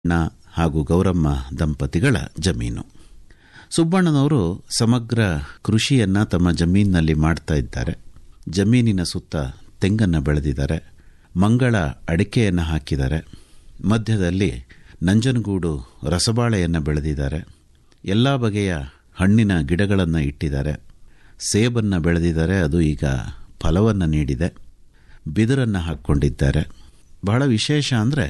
ಣ ಹಾಗೂ ಗೌರಮ್ಮ ದಂಪತಿಗಳ ಜಮೀನು ಸುಬ್ಬಣ್ಣನವರು ಸಮಗ್ರ ಕೃಷಿಯನ್ನ ತಮ್ಮ ಜಮೀನಿನಲ್ಲಿ ಮಾಡ್ತಾ ಇದ್ದಾರೆ ಜಮೀನಿನ ಸುತ್ತ ತೆಂಗನ್ನು ಬೆಳೆದಿದ್ದಾರೆ ಮಂಗಳ ಅಡಿಕೆಯನ್ನು ಹಾಕಿದ್ದಾರೆ ಮಧ್ಯದಲ್ಲಿ ನಂಜನಗೂಡು ರಸಬಾಳೆಯನ್ನು ಬೆಳೆದಿದ್ದಾರೆ ಎಲ್ಲ ಬಗೆಯ ಹಣ್ಣಿನ ಗಿಡಗಳನ್ನು ಇಟ್ಟಿದ್ದಾರೆ ಸೇಬನ್ನು ಬೆಳೆದಿದ್ದಾರೆ ಅದು ಈಗ ಫಲವನ್ನು ನೀಡಿದೆ ಬಿದಿರನ್ನು ಹಾಕ್ಕೊಂಡಿದ್ದಾರೆ ಬಹಳ ವಿಶೇಷ ಅಂದರೆ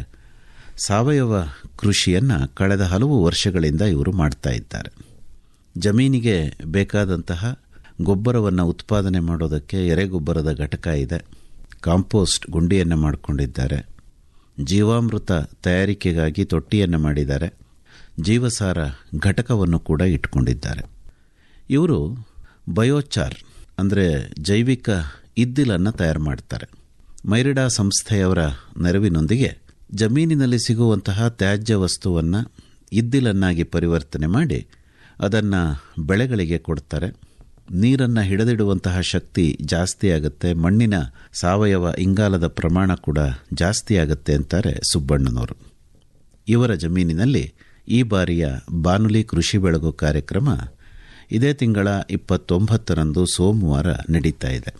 ಸಾವಯವ ಕೃಷಿಯನ್ನು ಕಳೆದ ಹಲವು ವರ್ಷಗಳಿಂದ ಇವರು ಮಾಡ್ತಾ ಇದ್ದಾರೆ ಜಮೀನಿಗೆ ಬೇಕಾದಂತಹ ಗೊಬ್ಬರವನ್ನು ಉತ್ಪಾದನೆ ಮಾಡೋದಕ್ಕೆ ಎರೆಗೊಬ್ಬರದ ಘಟಕ ಇದೆ ಕಾಂಪೋಸ್ಟ್ ಗುಂಡಿಯನ್ನು ಮಾಡಿಕೊಂಡಿದ್ದಾರೆ ಜೀವಾಮೃತ ತಯಾರಿಕೆಗಾಗಿ ತೊಟ್ಟಿಯನ್ನು ಮಾಡಿದ್ದಾರೆ ಜೀವಸಾರ ಘಟಕವನ್ನು ಕೂಡ ಇಟ್ಕೊಂಡಿದ್ದಾರೆ ಇವರು ಬಯೋಚಾರ್ ಅಂದರೆ ಜೈವಿಕ ಇದ್ದಿಲನ್ನು ತಯಾರು ಮಾಡ್ತಾರೆ ಮೈರಿಡಾ ಸಂಸ್ಥೆಯವರ ನೆರವಿನೊಂದಿಗೆ ಜಮೀನಿನಲ್ಲಿ ಸಿಗುವಂತಹ ತ್ಯಾಜ್ಯ ವಸ್ತುವನ್ನು ಇದ್ದಿಲನ್ನಾಗಿ ಪರಿವರ್ತನೆ ಮಾಡಿ ಅದನ್ನು ಬೆಳೆಗಳಿಗೆ ಕೊಡ್ತಾರೆ ನೀರನ್ನು ಹಿಡಿದಿಡುವಂತಹ ಶಕ್ತಿ ಜಾಸ್ತಿ ಆಗುತ್ತೆ ಮಣ್ಣಿನ ಸಾವಯವ ಇಂಗಾಲದ ಪ್ರಮಾಣ ಕೂಡ ಜಾಸ್ತಿ ಆಗುತ್ತೆ ಅಂತಾರೆ ಸುಬ್ಬಣ್ಣನವರು ಇವರ ಜಮೀನಿನಲ್ಲಿ ಈ ಬಾರಿಯ ಬಾನುಲಿ ಕೃಷಿ ಬೆಳಗು ಕಾರ್ಯಕ್ರಮ ಇದೇ ತಿಂಗಳ ಇಪ್ಪತ್ತೊಂಬತ್ತರಂದು ಸೋಮವಾರ ನಡೀತಾ ಇದೆ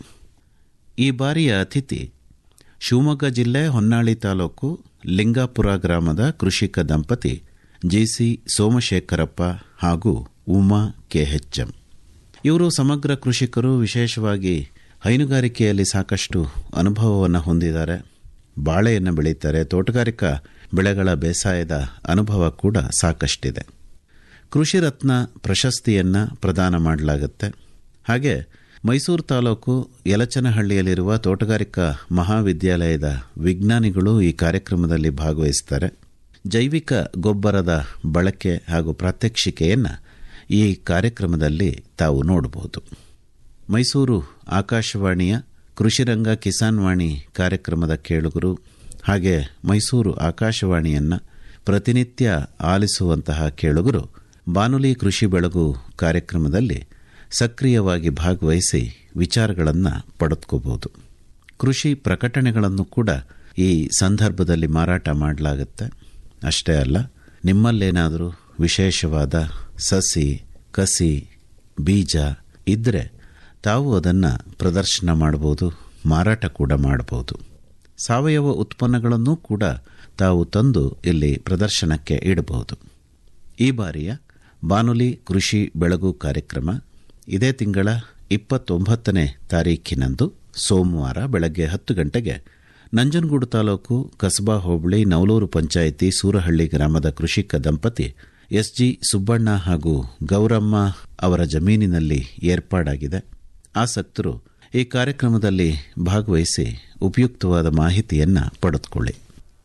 ಈ ಬಾರಿಯ ಅತಿಥಿ ಶಿವಮೊಗ್ಗ ಜಿಲ್ಲೆ ಹೊನ್ನಾಳಿ ತಾಲೂಕು ಲಿಂಗಾಪುರ ಗ್ರಾಮದ ಕೃಷಿಕ ದಂಪತಿ ಜಿಸಿ ಸೋಮಶೇಖರಪ್ಪ ಹಾಗೂ ಉಮಾ ಕೆಎಚ್ಎಂ ಇವರು ಸಮಗ್ರ ಕೃಷಿಕರು ವಿಶೇಷವಾಗಿ ಹೈನುಗಾರಿಕೆಯಲ್ಲಿ ಸಾಕಷ್ಟು ಅನುಭವವನ್ನು ಹೊಂದಿದ್ದಾರೆ ಬಾಳೆಯನ್ನು ಬೆಳೀತಾರೆ ತೋಟಗಾರಿಕಾ ಬೆಳೆಗಳ ಬೇಸಾಯದ ಅನುಭವ ಕೂಡ ಸಾಕಷ್ಟಿದೆ ಕೃಷಿ ರತ್ನ ಪ್ರಶಸ್ತಿಯನ್ನು ಪ್ರದಾನ ಮಾಡಲಾಗುತ್ತೆ ಹಾಗೆ ಮೈಸೂರು ತಾಲೂಕು ಯಲಚನಹಳ್ಳಿಯಲ್ಲಿರುವ ತೋಟಗಾರಿಕಾ ಮಹಾವಿದ್ಯಾಲಯದ ವಿಜ್ಞಾನಿಗಳು ಈ ಕಾರ್ಯಕ್ರಮದಲ್ಲಿ ಭಾಗವಹಿಸ್ತಾರೆ ಜೈವಿಕ ಗೊಬ್ಬರದ ಬಳಕೆ ಹಾಗೂ ಪ್ರಾತ್ಯಕ್ಷಿಕೆಯನ್ನು ಈ ಕಾರ್ಯಕ್ರಮದಲ್ಲಿ ತಾವು ನೋಡಬಹುದು ಮೈಸೂರು ಆಕಾಶವಾಣಿಯ ಕೃಷಿರಂಗ ಕಿಸಾನ್ ವಾಣಿ ಕಾರ್ಯಕ್ರಮದ ಕೇಳುಗರು ಹಾಗೆ ಮೈಸೂರು ಆಕಾಶವಾಣಿಯನ್ನು ಪ್ರತಿನಿತ್ಯ ಆಲಿಸುವಂತಹ ಕೇಳುಗರು ಬಾನುಲಿ ಕೃಷಿ ಬೆಳಗು ಕಾರ್ಯಕ್ರಮದಲ್ಲಿ ಸಕ್ರಿಯವಾಗಿ ಭಾಗವಹಿಸಿ ವಿಚಾರಗಳನ್ನು ಪಡೆದುಕೋಬಹುದು ಕೃಷಿ ಪ್ರಕಟಣೆಗಳನ್ನು ಕೂಡ ಈ ಸಂದರ್ಭದಲ್ಲಿ ಮಾರಾಟ ಮಾಡಲಾಗುತ್ತೆ ಅಷ್ಟೇ ಅಲ್ಲ ನಿಮ್ಮಲ್ಲೇನಾದರೂ ವಿಶೇಷವಾದ ಸಸಿ ಕಸಿ ಬೀಜ ಇದ್ದರೆ ತಾವು ಅದನ್ನು ಪ್ರದರ್ಶನ ಮಾಡಬಹುದು ಮಾರಾಟ ಕೂಡ ಮಾಡಬಹುದು ಸಾವಯವ ಉತ್ಪನ್ನಗಳನ್ನೂ ಕೂಡ ತಾವು ತಂದು ಇಲ್ಲಿ ಪ್ರದರ್ಶನಕ್ಕೆ ಇಡಬಹುದು ಈ ಬಾರಿಯ ಬಾನುಲಿ ಕೃಷಿ ಬೆಳಗು ಕಾರ್ಯಕ್ರಮ ಇದೇ ತಿಂಗಳ ಇಪ್ಪತ್ತೊಂಬತ್ತನೇ ತಾರೀಖಿನಂದು ಸೋಮವಾರ ಬೆಳಗ್ಗೆ ಹತ್ತು ಗಂಟೆಗೆ ನಂಜನಗೂಡು ತಾಲೂಕು ಕಸಬಾ ಹೋಬಳಿ ನವಲೂರು ಪಂಚಾಯಿತಿ ಸೂರಹಳ್ಳಿ ಗ್ರಾಮದ ಕೃಷಿಕ ದಂಪತಿ ಎಸ್ಜಿ ಸುಬ್ಬಣ್ಣ ಹಾಗೂ ಗೌರಮ್ಮ ಅವರ ಜಮೀನಿನಲ್ಲಿ ಏರ್ಪಾಡಾಗಿದೆ ಆಸಕ್ತರು ಈ ಕಾರ್ಯಕ್ರಮದಲ್ಲಿ ಭಾಗವಹಿಸಿ ಉಪಯುಕ್ತವಾದ ಮಾಹಿತಿಯನ್ನು ಪಡೆದುಕೊಳ್ಳಿ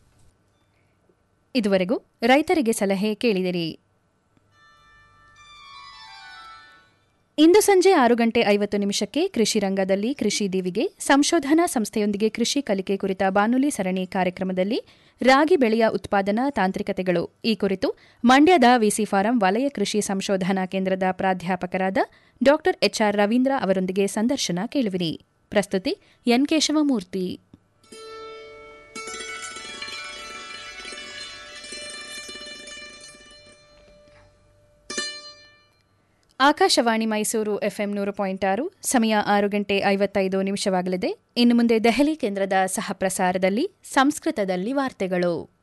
ಇದುವರೆಗೂ ರೈತರಿಗೆ ಸಲಹೆ ಕೇಳಿದಿರಿ ಇಂದು ಸಂಜೆ ಆರು ಗಂಟೆ ಐವತ್ತು ನಿಮಿಷಕ್ಕೆ ಕೃಷಿ ರಂಗದಲ್ಲಿ ಕೃಷಿ ದೀವಿಗೆ ಸಂಶೋಧನಾ ಸಂಸ್ಥೆಯೊಂದಿಗೆ ಕೃಷಿ ಕಲಿಕೆ ಕುರಿತ ಬಾನುಲಿ ಸರಣಿ ಕಾರ್ಯಕ್ರಮದಲ್ಲಿ ರಾಗಿ ಬೆಳೆಯ ಉತ್ಪಾದನಾ ತಾಂತ್ರಿಕತೆಗಳು ಈ ಕುರಿತು ಮಂಡ್ಯದ ವಿಸಿ ಫಾರಂ ವಲಯ ಕೃಷಿ ಸಂಶೋಧನಾ ಕೇಂದ್ರದ ಪ್ರಾಧ್ಯಾಪಕರಾದ ಡಾ ಎಚ್ಆರ್ ರವೀಂದ್ರ ಅವರೊಂದಿಗೆ ಸಂದರ್ಶನ ಕೇಳುವಿರಿ ಪ್ರಸ್ತುತಿ ಎನ್ ಕೇಶವಮೂರ್ತಿ ಆಕಾಶವಾಣಿ ಮೈಸೂರು ಎಫ್ಎಂ ನೂರು ಪಾಯಿಂಟ್ ಆರು ಸಮಯ ಆರು ಗಂಟೆ ಐವತ್ತೈದು ನಿಮಿಷವಾಗಲಿದೆ ಇನ್ನು ಮುಂದೆ ದೆಹಲಿ ಕೇಂದ್ರದ ಸಹ ಪ್ರಸಾರದಲ್ಲಿ ಸಂಸ್ಕೃತದಲ್ಲಿ ವಾರ್ತೆಗಳು